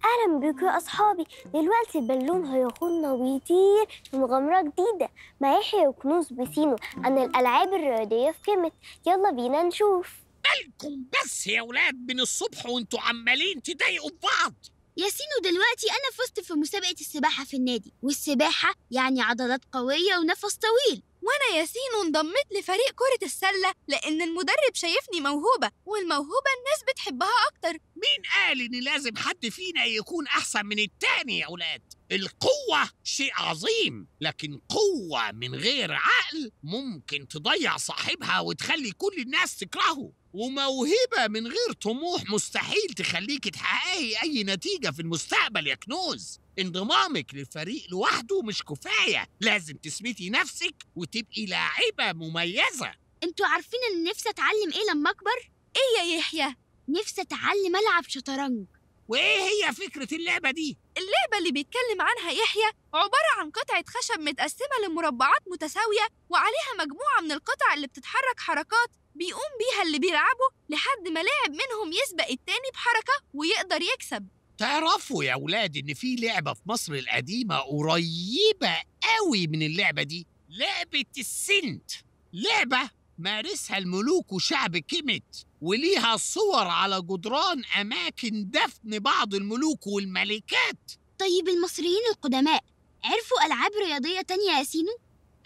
أهلا بيكم يا أصحابي دلوقتي البالون هياخدنا ويطير في مغامرة جديدة مع يحيى وكنوز وسينو عن الألعاب الرياضية في كيمت يلا بينا نشوف مالكم بس يا ولاد من الصبح وانتوا عمالين تضايقوا في بعض ياسينو دلوقتي أنا فزت في مسابقة السباحة في النادي والسباحة يعني عضلات قوية ونفس طويل وانا ياسين انضميت لفريق كرة السلة لأن المدرب شايفني موهوبة والموهوبة الناس بتحبها أكتر مين قال ان لازم حد فينا يكون احسن من التاني يا ولاد القوة شيء عظيم لكن قوة من غير عقل ممكن تضيع صاحبها وتخلي كل الناس تكرهه وموهبة من غير طموح مستحيل تخليك تحققي أي نتيجة في المستقبل يا كنوز انضمامك للفريق لوحده مش كفاية لازم تثبتي نفسك وتبقي لاعبة مميزة انتوا عارفين ان نفسي اتعلم ايه لما اكبر؟ إيه يا يحيى؟ نفسي اتعلم العب شطرنج وإيه هي فكرة اللعبة دي؟ اللعبة اللي بيتكلم عنها يحيى عبارة عن قطعة خشب متقسمة لمربعات متساوية وعليها مجموعة من القطع اللي بتتحرك حركات بيقوم بيها اللي بيلعبوا لحد ما لاعب منهم يسبق التاني بحركة ويقدر يكسب تعرفوا يا ولاد إن في لعبة في مصر القديمة قريبة قوي من اللعبة دي لعبة السنت لعبة مارسها الملوك وشعب كيمت وليها صور على جدران أماكن دفن بعض الملوك والملكات طيب المصريين القدماء عرفوا ألعاب رياضية تانية يا ياسينو؟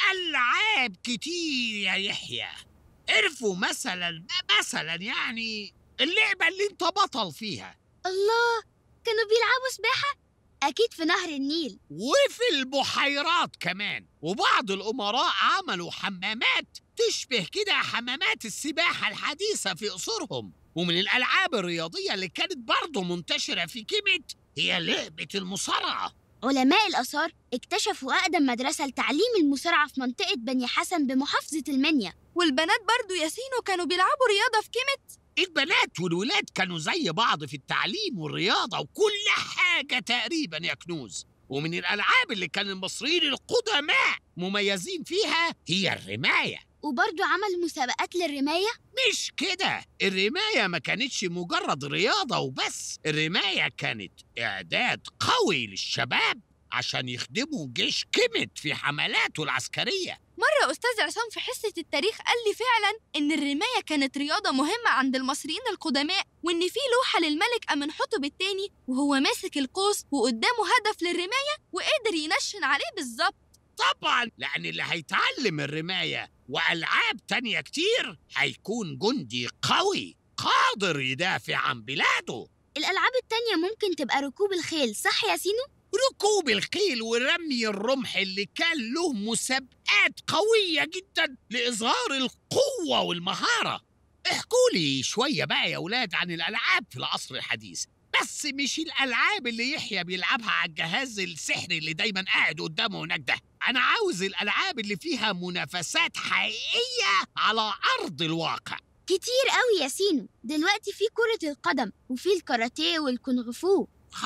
ألعاب كتير يا يحيى عرفوا مثلا مثلا يعني اللعبة اللي انت بطل فيها الله كانوا بيلعبوا سباحة؟ أكيد في نهر النيل وفي البحيرات كمان وبعض الأمراء عملوا حمامات تشبه كده حمامات السباحة الحديثة في قصورهم ومن الألعاب الرياضية اللي كانت برضه منتشرة في كيميت هي لعبة المصارعة علماء الآثار اكتشفوا أقدم مدرسة لتعليم المصارعة في منطقة بني حسن بمحافظة المنيا والبنات برضو ياسينو كانوا بيلعبوا رياضة في كيمت البنات والولاد كانوا زي بعض في التعليم والرياضة وكل حاجة تقريبا يا كنوز ومن الألعاب اللي كان المصريين القدماء مميزين فيها هي الرماية وبرضه عملوا مسابقات للرماية مش كده الرماية ما كانتش مجرد رياضة وبس الرماية كانت إعداد قوي للشباب عشان يخدموا جيش كيمت في حملاته العسكرية مرة أستاذ عصام في حصة التاريخ قال لي فعلا إن الرماية كانت رياضة مهمة عند المصريين القدماء وإن في لوحة للملك أمنحتب التاني وهو ماسك القوس وقدامه هدف للرماية وقدر ينشن عليه بالظبط طبعا لأن اللي هيتعلم الرماية وألعاب تانية كتير هيكون جندي قوي قادر يدافع عن بلاده الألعاب التانية ممكن تبقى ركوب الخيل صح يا سينو؟ ركوب الخيل ورمي الرمح اللي كان له مسابقات قوية جدا لإظهار القوة والمهارة احكوا لي شوية بقى يا ولاد عن الألعاب في العصر الحديث بس مش الألعاب اللي يحيى بيلعبها على الجهاز السحري اللي دايما قاعد قدامه هناك ده أنا عاوز الألعاب اللي فيها منافسات حقيقية على أرض الواقع كتير قوي يا سينو دلوقتي في كرة القدم وفي الكاراتيه والكونغ فو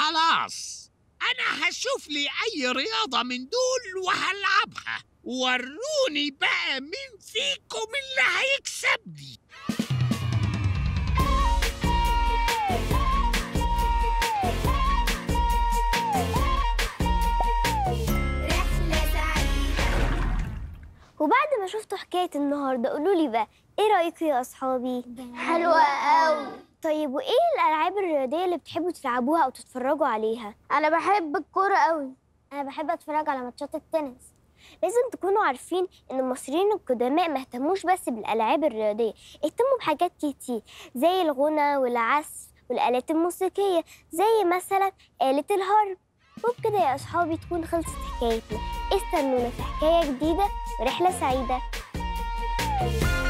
خلاص أنا هشوف لي أي رياضة من دول وهلعبها وروني بقى مين فيكم اللي هيكسبني وبعد ما شفتوا حكاية النهاردة قولوا لي بقى إيه رأيكم يا أصحابي؟ حلوة قوي طيب وإيه الألعاب الرياضية اللي بتحبوا تلعبوها أو تتفرجوا عليها؟ أنا بحب الكورة قوي أنا بحب أتفرج على ماتشات التنس لازم تكونوا عارفين إن المصريين القدماء ما اهتموش بس بالألعاب الرياضية اهتموا بحاجات كتير زي الغنى والعزف والآلات الموسيقية زي مثلا آلة الهارب وبكده يا أصحابي تكون خلصت حكايتنا استنونا في حكاية جديدة ورحلة سعيدة